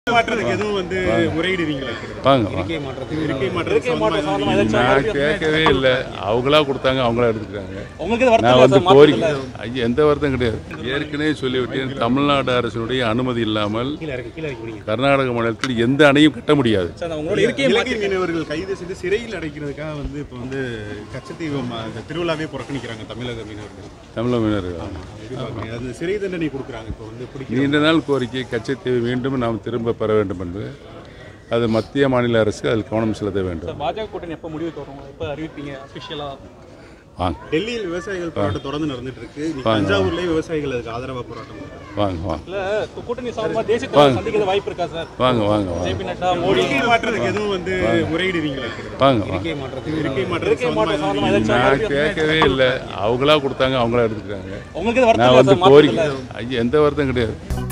மாற்றத்துக்கு எதுவும் வந்து முறையிடுவீங்களா வாங்க வாங்க இருக்கை மாற்றத்துக்கு இருக்கை மாற்றத்துக்கு சம்பந்தமா நான் கேட்கவே இல்லை அவங்களா கொடுத்தாங்க அவங்களா எடுத்துக்கிறாங்க உங்களுக்கு இது வருத்தம் நான் இல்லையா வந்து சார் கோரிக்கை ஐயா எந்த வருத்தம் கிடையாது ஏற்கனவே சொல்லிவிட்டேன் தமிழ்நாடு அரசினுடைய அனுமதி இல்லாமல் கீழே இறக்கி கீழே இறக்கி விடுங்க. கர்நாடக மாநிலத்தில் எந்த அணையும் கட்ட முடியாது சார் உங்களோட இருக்கே இலங்கை மீனவர்கள் கைது செய்து சிறையில் அடைக்கிறதுக்காக வந்து இப்போ வந்து கச்சத்தீவு ம- இந்த திருவிழாவே புறக்கணிக்கிறாங்க தமிழக மீனவர்கள் தமிழக மீனவர்கள் எதிர்பார்க்கறீங்க. அது சிறை தண்டனை கொடுக்குறாங்க இப்போ வந்து பிடிக்க நீண்ட நாள் கோரிக்கை கச்சத்தீவு மீண்டும் நாம் திரும்ப பெற வேண்டும் என்று அது மத்திய மாநில அரசு அதில் கவனம் செலுத்த வேண்டும் பாஜக கூட்டணி எப்போ முடிவுக்கு வரும் எப்போ அறிவிப்பீங்க அஃபிஷியலா வாங்க டெல்லியில் விவசாயிகள் போராட்டம் தொடர்ந்து நடந்துட்டு இருக்கு இன்னைக்கு தஞ்சாவூர்லயே விவசாயிகள் அதுக்கு ஆதரவா போராட்டம் பண்றாங்க. வாங்க வாங்க இல்ல இப்ப கூட்டணி சார்பா தேசிய தலைவர் சந்திக்கிறது வாய்ப்பு இருக்கா சார் வாங்க வாங்க வாங்க ஜேபி நட்டா மோடி இருக்கை மாற்றத்துக்கு எதுவும் வந்து முறையிடுவீங்களா வாங்க வாங்க இருக்கை மாற்றத்துக்கு இருக்கை மாற்றத்துக்கு இருக்கை மாற்றம் சம்பந்தமா சம்பந்தமா ஏதாச்சும் நான் கேட்கவே இல்லை அவங்களா கொடுத்தாங்க அவங்களா எடுத்துக்கிறாங்க உங்களுக்கு இது வருத்தம் நான் இல்லையா வந்து சார் கோரிக்கை மாற்றத்துல ஐயா எந்த வருத்தம் கிடையாது